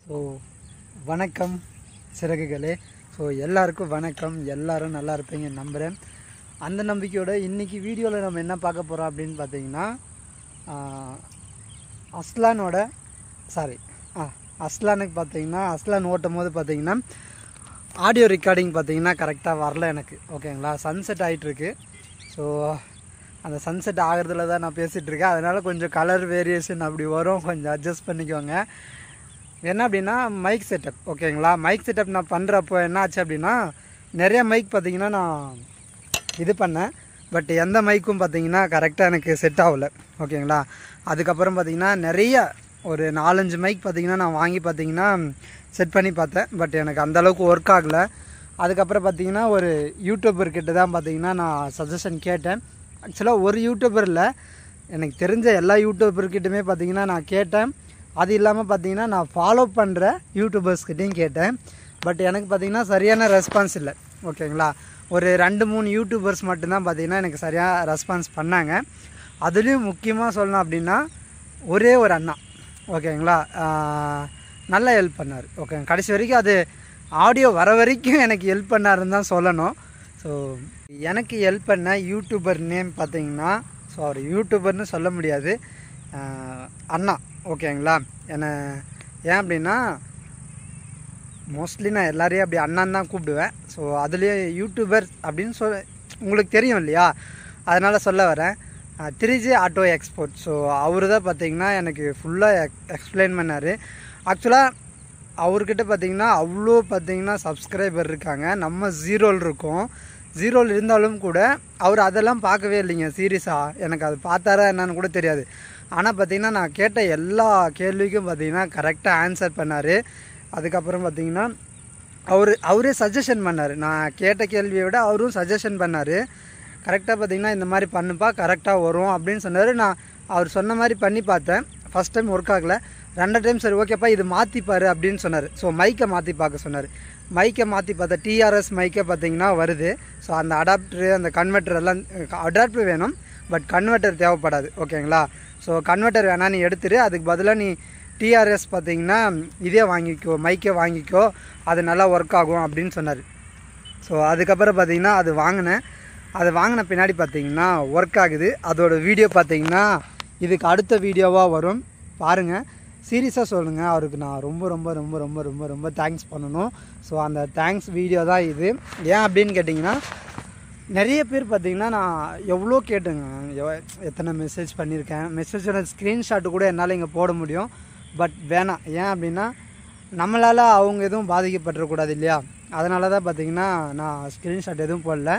so வணக்கம் சிறகுகளே so எல்லாருக்கும் வணக்கம் எல்லாரும் நல்லா இருப்பீங்க நம்புகிறேன் அந்த நம்பிக்கையோட இன்றைக்கி வீடியோவில் நம்ம என்ன பார்க்க போகிறோம் அப்படின்னு பார்த்தீங்கன்னா ஆஹ், அஸ்லானோட சாரி ஆ அஸ்லானுக்கு பார்த்தீங்கன்னா அஸ்லான் ஓட்டும் போது பார்த்தீங்கன்னா ஆடியோ ரெக்கார்டிங் பார்த்தீங்கன்னா கரெக்டாக வரல எனக்கு ஓகேங்களா சன்செட் ஆகிட்டுருக்கு ஸோ அந்த சன்செட் ஆகிறதுல தான் நான் பேசிகிட்டு இருக்கேன் அதனால் கொஞ்சம் கலர் வேரியேஷன் அப்படி வரும் கொஞ்சம் அட்ஜஸ்ட் பண்ணிக்கோங்க என்ன அப்படின்னா மைக் செட்டப் ஓகேங்களா மைக் செட்டப் நான் பண்ணுறப்போ என்ன ஆச்சு அப்படின்னா நிறைய மைக் பார்த்தீங்கன்னா நான் இது பண்ணேன் பட் எந்த மைக்கும் பார்த்தீங்கன்னா கரெக்டாக எனக்கு செட் ஆகல ஓகேங்களா அதுக்கப்புறம் பார்த்தீங்கன்னா நிறைய ஒரு நாலஞ்சு மைக் பார்த்தீங்கன்னா நான் வாங்கி பார்த்தீங்கன்னா செட் பண்ணி பார்த்தேன் பட் எனக்கு அந்த அளவுக்கு ஒர்க் ஆகலை அதுக்கப்புறம் பார்த்தீங்கன்னா ஒரு யூடியூபர் கிட்ட தான் பார்த்தீங்கன்னா நான் சஜஷன் கேட்டேன் ஆக்சுவலாக ஒரு யூடியூபர் இல்லை எனக்கு தெரிஞ்ச எல்லா யூடியூபர்கிட்டுமே பார்த்தீங்கன்னா நான் கேட்டேன் அது இல்லாமல் பார்த்தீங்கன்னா நான் ஃபாலோ பண்ணுற யூடியூபர்ஸ்கிட்டையும் கேட்டேன் பட் எனக்கு பார்த்தீங்கன்னா சரியான ரெஸ்பான்ஸ் இல்லை ஓகேங்களா ஒரு ரெண்டு மூணு யூடியூபர்ஸ் மட்டும்தான் பார்த்தீங்கன்னா எனக்கு சரியாக ரெஸ்பான்ஸ் பண்ணாங்க அதுலேயும் முக்கியமாக சொல்லணும் அப்படின்னா ஒரே ஒரு அண்ணா ஓகேங்களா ஆஹ் நல்லா ஹெல்ப் பண்ணார் ஓகே கடைசி வரைக்கும் அது ஆடியோ வர வரைக்கும் எனக்கு ஹெல்ப் பண்ணாருன்னு தான் சொல்லணும் ஸோ எனக்கு ஹெல்ப் பண்ண யூடியூபர் நேம் பார்த்தீங்கன்னா ஸோ அவர் யூடியூபர்னு சொல்ல முடியாது ஆஹ் அண்ணா ஓகேங்களா என்ன ஏன் அப்படின்னா மோஸ்ட்லி நான் எல்லாரையும் அப்படி அண்ணான் தான் கூப்பிடுவேன் ஸோ அதுலேயே யூடியூபர் அப்படின்னு சொல் உங்களுக்கு தெரியும் இல்லையா அதனால் சொல்ல வரேன் திருஜி ஆட்டோ எக்ஸ்போர்ட் ஸோ அவர் தான் பார்த்தீங்கன்னா எனக்கு ஃபுல்லாக எக்ஸ்பிளைன் பண்ணார் ஆக்சுவலாக அவர்கிட்ட பார்த்தீங்கன்னா அவ்வளோ பார்த்தீங்கன்னா சப்ஸ்கிரைபர் இருக்காங்க நம்ம ஜீரோல் இருக்கோம் ஜீரோல் இருந்தாலும் கூட அவர் அதெல்லாம் பார்க்கவே இல்லைங்க சீரியஸாக எனக்கு அது பார்த்தாரா என்னன்னு கூட தெரியாது ஆனால் பார்த்தீங்கன்னா நான் கேட்ட எல்லா கேள்விக்கும் பார்த்தீங்கன்னா கரெக்டாக ஆன்சர் பண்ணார் அதுக்கப்புறம் பார்த்தீங்கன்னா அவர் அவரே சஜஷன் பண்ணார் நான் கேட்ட கேள்வியை விட அவரும் சஜஷன் பண்ணார் கரெக்டாக பார்த்தீங்கன்னா இந்த மாதிரி பண்ணுப்பா கரெக்டாக வரும் அப்படின்னு சொன்னார் நான் அவர் சொன்ன மாதிரி பண்ணி பார்த்தேன் ஃபஸ்ட் டைம் ஒர்க் ஆகலை ரெண்டு டைம் சரி ஓகேப்பா இது மாற்றிப்பாரு அப்படின்னு சொன்னார் ஸோ மைக்கை மாற்றி பார்க்க சொன்னார் மைக்கை மாற்றி பார்த்தா டிஆர்எஸ் மைக்கை பார்த்தீங்கன்னா வருது ஸோ அந்த அடாப்டரு அந்த கன்வெர்ட்டர் எல்லாம் அடாப்டர் வேணும் பட் கன்வெர்ட்டர் தேவைப்படாது ஓகேங்களா ஸோ கன்வெர்ட்டர் வேணா நீ எடுத்துரு அதுக்கு பதிலாக நீ டிஆர்எஸ் பார்த்தீங்கன்னா இதே வாங்கிக்கோ மைக்கே வாங்கிக்கோ அது நல்லா ஒர்க் ஆகும் அப்படின்னு சொன்னார் ஸோ அதுக்கப்புறம் பார்த்தீங்கன்னா அது வாங்கினேன் அது வாங்கின பின்னாடி பார்த்தீங்கன்னா ஒர்க் ஆகுது அதோட வீடியோ பார்த்தீங்கன்னா இதுக்கு அடுத்த வீடியோவாக வரும் பாருங்கள் சீரியஸாக சொல்லுங்கள் அவருக்கு நான் ரொம்ப ரொம்ப ரொம்ப ரொம்ப ரொம்ப ரொம்ப தேங்க்ஸ் பண்ணணும் ஸோ அந்த தேங்க்ஸ் வீடியோ தான் இது ஏன் அப்படின்னு கேட்டிங்கன்னா நிறைய பேர் பார்த்தீங்கன்னா நான் எவ்வளோ கேட்டுங்க எவ- எத்தனை மெசேஜ் பண்ணியிருக்கேன் மெசேஜோட ஸ்க்ரீன்ஷாட்டு கூட என்னால் இங்கே போட முடியும் பட் வேணாம் ஏன் அப்படின்னா நம்மளால் அவங்க எதுவும் பாதிக்கப்பட்டுறக்கூடாது இல்லையா அதனால தான் பார்த்தீங்கன்னா நான் ஸ்க்ரீன்ஷாட் எதுவும் போடல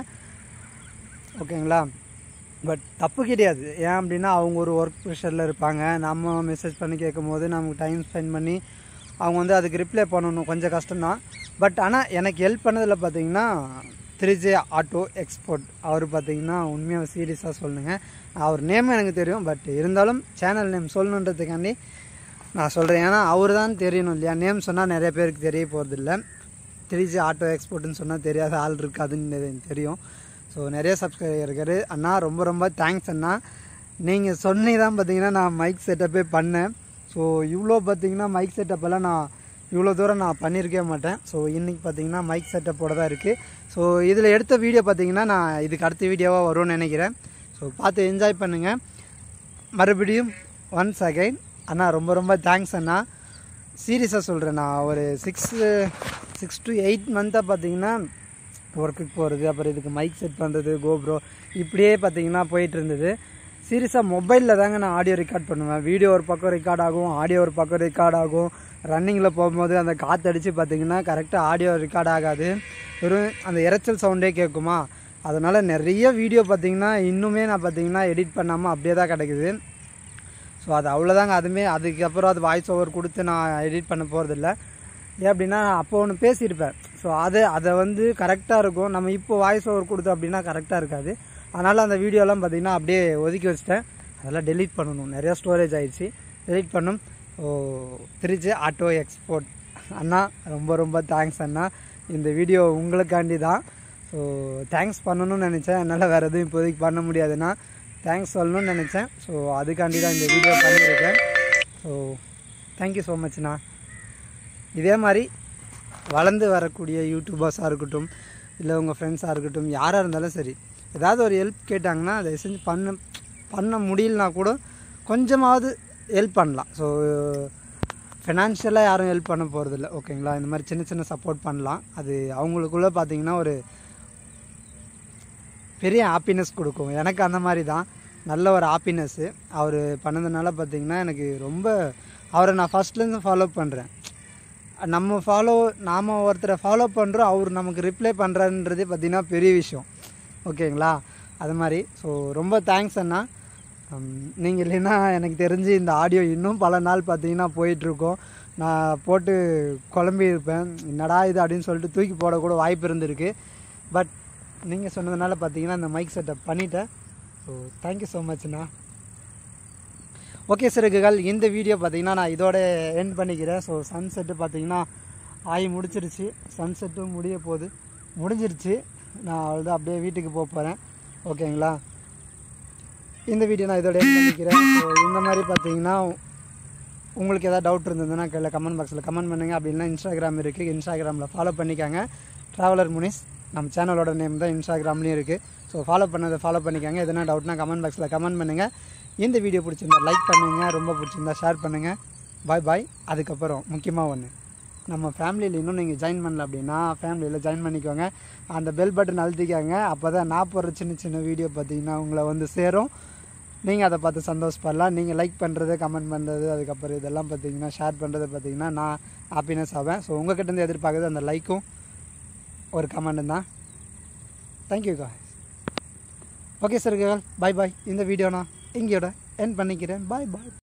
ஓகேங்களா பட் தப்பு கிடையாது ஏன் அப்படின்னா அவங்க ஒரு ஒர்க் ப்ரெஷரில் இருப்பாங்க நம்ம மெசேஜ் பண்ணி கேட்கும் போது நமக்கு டைம் ஸ்பெண்ட் பண்ணி அவங்க வந்து அதுக்கு ரிப்ளை பண்ணணும் கொஞ்சம் கஷ்டம்தான் பட் ஆனால் எனக்கு ஹெல்ப் பண்ணதில் பார்த்தீங்கன்னா திருஜே ஆட்டோ எக்ஸ்போர்ட் அவர் பார்த்தீங்கன்னா உண்மையாக சீரியஸாக சொல்லுங்க அவர் நேம் எனக்கு தெரியும் பட் இருந்தாலும் சேனல் நேம் சொல்லணுன்றதுக்காண்டி நான் சொல்கிறேன் ஏன்னா அவர் தான் தெரியணும் இல்லையா நேம் சொன்னால் நிறைய பேருக்கு தெரிய போகிறதில்ல திருச்சி ஆட்டோ எக்ஸ்போர்ட்னு சொன்னால் தெரியாத ஆள் இருக்காதுன்னு எனக்கு தெரியும் ஸோ நிறைய சப்ஸ்கிரைபர் இருக்காரு அண்ணா ரொம்ப ரொம்ப தேங்க்ஸ் அண்ணா நீங்கள் சொன்னி தான் பார்த்தீங்கன்னா நான் மைக் செட்டப்பே பண்ணேன் ஸோ இவ்வளோ பார்த்தீங்கன்னா மைக் செட்டப்பெல்லாம் நான் இவ்வளோ தூரம் நான் பண்ணியிருக்கவே மாட்டேன் ஸோ இன்றைக்கி பார்த்தீங்கன்னா மைக் செட்டப்போட தான் இருக்குது ஸோ இதில் எடுத்த வீடியோ பார்த்தீங்கன்னா நான் இதுக்கு அடுத்த வீடியோவாக வரும்னு நினைக்கிறேன் ஸோ பார்த்து என்ஜாய் பண்ணுங்கள் மறுபடியும் ஒன்ஸ் அகைன் அண்ணா ரொம்ப ரொம்ப தேங்க்ஸ் அண்ணா சீரியஸாக சொல்கிறேன் நான் ஒரு சிக்ஸ் சிக்ஸ் டு எயிட் மந்த்தாக பார்த்தீங்கன்னா ஒர்க்குக்கு போகிறது அப்புறம் இதுக்கு மைக் செட் பண்ணுறது கோப்ரோ இப்படியே பார்த்தீங்கன்னா போயிட்டு இருந்தது சீரியஸாக மொபைலில் தாங்க நான் ஆடியோ ரெக்கார்ட் பண்ணுவேன் வீடியோ ஒரு பக்கம் ரெக்கார்ட் ஆகும் ஆடியோ ஒரு பக்கம் ரெக்கார்ட் ஆகும் ரன்னிங்கில் போகும்போது அந்த காற்றடிச்சு பார்த்தீங்கன்னா கரெக்டாக ஆடியோ ரெக்கார்ட் ஆகாது வெறும் அந்த இரைச்சல் சவுண்டே கேட்குமா அதனால் நிறைய வீடியோ பார்த்தீங்கன்னா இன்னுமே நான் பார்த்தீங்கன்னா எடிட் பண்ணாமல் அப்படியே தான் கிடக்குது ஸோ அது அவ்வளோதாங்க அதுவுமே அதுக்கப்புறம் அது வாய்ஸ் ஓவர் கொடுத்து நான் எடிட் பண்ண போகிறதில்ல ஏன் அப்படின்னா அப்போ ஒன்று பேசியிருப்பேன் ஸோ அது அதை வந்து கரெக்டாக இருக்கும் நம்ம இப்போ வாய்ஸ் ஓவர் கொடுத்தோம் அப்படின்னா கரெக்டாக இருக்காது அதனால் அந்த வீடியோலாம் பார்த்தீங்கன்னா அப்படியே ஒதுக்கி வச்சிட்டேன் அதெல்லாம் டெலீட் பண்ணணும் நிறையா ஸ்டோரேஜ் ஆயிடுச்சு டெலீட் பண்ணும் ஓ திருச்சி ஆட்டோ எக்ஸ்போர்ட் அண்ணா ரொம்ப ரொம்ப தேங்க்ஸ் அண்ணா இந்த வீடியோ உங்களுக்காண்டி தான் ஸோ தேங்க்ஸ் பண்ணணும்னு நினச்சேன் என்னால் வேறு எதுவும் இப்போதைக்கு பண்ண முடியாதுண்ணா தேங்க்ஸ் சொல்லணும்னு நினச்சேன் ஸோ அதுக்காண்டி தான் இந்த வீடியோ பண்ணியிருக்கேன் ஸோ தேங்க்யூ ஸோ மச்ண்ணா இதே மாதிரி வளர்ந்து வரக்கூடிய யூடியூபர்ஸாக இருக்கட்டும் இல்லை உங்கள் ஃப்ரெண்ட்ஸாக இருக்கட்டும் யாராக இருந்தாலும் சரி ஏதாவது ஒரு ஹெல்ப் கேட்டாங்கன்னா அதை செஞ்சு பண்ண பண்ண முடியலனா கூட கொஞ்சமாவது ஹெல்ப் பண்ணலாம் ஸோ ஃபினான்ஷியலாக யாரும் ஹெல்ப் பண்ண போகிறதில்ல ஓகேங்களா இந்த மாதிரி சின்ன சின்ன சப்போர்ட் பண்ணலாம் அது அவங்களுக்குள்ளே பார்த்தீங்கன்னா ஒரு பெரிய ஹாப்பினஸ் கொடுக்கும் எனக்கு அந்த மாதிரி தான் நல்ல ஒரு ஹாப்பினஸ்ஸு அவர் பண்ணதுனால பார்த்தீங்கன்னா எனக்கு ரொம்ப அவரை நான் ஃபஸ்ட்லேருந்து ஃபாலோ பண்ணுறேன் நம்ம ஃபாலோ நாம் ஒருத்தரை ஃபாலோ பண்ணுறோம் அவர் நமக்கு ரிப்ளை பண்ணுறாருன்றதே பார்த்திங்கன்னா பெரிய விஷயம் ஓகேங்களா அது மாதிரி ஸோ ரொம்ப தேங்க்ஸ் அண்ணா நீங்கள் இல்லைன்னா எனக்கு தெரிஞ்சு இந்த ஆடியோ இன்னும் பல நாள் பார்த்தீங்கன்னா போயிட்டுருக்கோம் நான் போட்டு குழம்பி இருப்பேன் என்னடா இது அப்படின்னு சொல்லிட்டு தூக்கி போடக்கூட வாய்ப்பு இருந்திருக்கு பட் நீங்கள் சொன்னதுனால பார்த்தீங்கன்னா இந்த மைக் செட்டப் பண்ணிட்டேன் ஸோ தேங்க்யூ ஸோ மச்ண்ணா ஓகே சிறுகுகள் இந்த வீடியோ பார்த்தீங்கன்னா நான் இதோட எண்ட் பண்ணிக்கிறேன் ஸோ சன்செட்டு பார்த்தீங்கன்னா ஆகி முடிச்சிருச்சு சன்செட்டும் முடிய போகுது முடிஞ்சிருச்சு நான் அவ்வளோதான் அப்படியே வீட்டுக்கு போக போகிறேன் ஓகேங்களா இந்த வீடியோ நான் இதோட எண்ட் பண்ணிக்கிறேன் ஸோ இந்த மாதிரி பார்த்தீங்கன்னா உங்களுக்கு ஏதாவது டவுட் இருந்ததுன்னா கீழே கமெண்ட் பாக்ஸில் கமெண்ட் பண்ணுங்கள் அப்படின்னா இன்ஸ்டாகிராம் இருக்குது இன்ஸ்டாகிராமில் ஃபாலோ பண்ணிக்காங்க ட்ராவலர் முனிஸ் நம்ம சேனலோட நேம் தான் இன்ஸ்டாகிராம்லேயும் இருக்குது ஸோ ஃபாலோ பண்ணதை ஃபாலோ பண்ணிக்காங்க எதனா டவுட்னா கமெண்ட் பாக்ஸில் கமெண்ட் பண்ணுங்கள் இந்த வீடியோ பிடிச்சிருந்தா லைக் பண்ணுங்கள் ரொம்ப பிடிச்சிருந்தா ஷேர் பண்ணுங்கள் பாய் பாய் அதுக்கப்புறம் முக்கியமாக ஒன்று நம்ம ஃபேமிலியில் இன்னும் நீங்கள் ஜாயின் பண்ணல அப்படின்னா ஃபேமிலியில் ஜாயின் பண்ணிக்கோங்க அந்த பெல் பட்டன் அழுத்திக்காங்க அப்போ தான் நான் போடுற சின்ன சின்ன வீடியோ பார்த்தீங்கன்னா உங்களை வந்து சேரும் நீங்கள் அதை பார்த்து சந்தோஷப்படலாம் நீங்கள் லைக் பண்ணுறது கமெண்ட் பண்ணுறது அதுக்கப்புறம் இதெல்லாம் பார்த்தீங்கன்னா ஷேர் பண்ணுறது பார்த்தீங்கன்னா நான் ஹாப்பினஸ் ஆவேன் ஸோ உங்ககிட்டேருந்து எதிர்பார்க்குறது அந்த லைக்கும் ஒரு கமெண்ட்டும் தான் தேங்க்யூ கா ஓகே சார் பாய் பாய் இந்த வீடியோ நான் இங்கேயோட என் பண்ணிக்கிறேன் பாய் பாய்